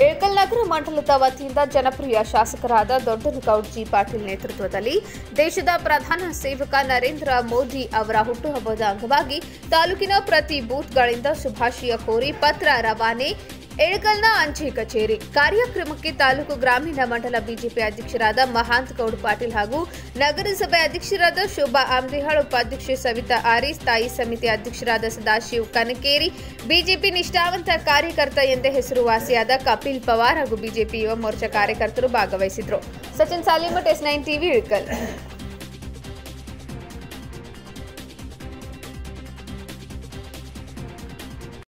ಇಳಕಲ್ ನಗರ ಮಂಡಲದ ವತಿಯಿಂದ ಜನಪ್ರಿಯ ಶಾಸಕರಾದ ದೊಡ್ಡನಗೌಡ್ ಜಿ ಪಾಟೀಲ್ ನೇತೃತ್ವದಲ್ಲಿ ದೇಶದ ಪ್ರಧಾನ ಸೇವಕ ನರೇಂದ್ರ ಮೋದಿ ಅವರ ಹುಟ್ಟುಹಬ್ಬದ ಅಂಗವಾಗಿ ತಾಲೂಕಿನ ಪ್ರತಿ ಬೂತ್ಗಳಿಂದ ಶುಭಾಶಯ ಕೋರಿ ಪತ್ರ ರವಾನೆ ಎಳಕಲ್ನ ಅಂಚೆ ಕಚೇರಿ ಕಾರ್ಯಕ್ರಮಕ್ಕೆ ತಾಲೂಕು ಗ್ರಾಮೀಣ ಮಂಡಲ ಬಿಜೆಪಿ ಅಧ್ಯಕ್ಷರಾದ ಮಹಾಂತ್ ಗೌಡ್ ಪಾಟೀಲ್ ಹಾಗೂ ನಗರಸಭೆ ಅಧ್ಯಕ್ಷರಾದ ಶೋಭಾ ಆಮ್ದಿಹಾಳ್ ಉಪಾಧ್ಯಕ್ಷೆ ಸವಿತಾ ಆರಿ ಸ್ಥಾಯಿ ಸಮಿತಿ ಅಧ್ಯಕ್ಷರಾದ ಸದಾಶಿವ್ ಕನಕೇರಿ ಬಿಜೆಪಿ ನಿಷ್ಠಾವಂತ ಕಾರ್ಯಕರ್ತ ಎಂದೇ ಹೆಸರುವಾಸಿಯಾದ ಕಪಿಲ್ ಪವಾರ್ ಹಾಗೂ ಬಿಜೆಪಿ ಯುವ ಮೋರ್ಚಾ ಕಾರ್ಯಕರ್ತರು ಭಾಗವಹಿಸಿದ್ರು Sachin Salimath S nine TV Ilkal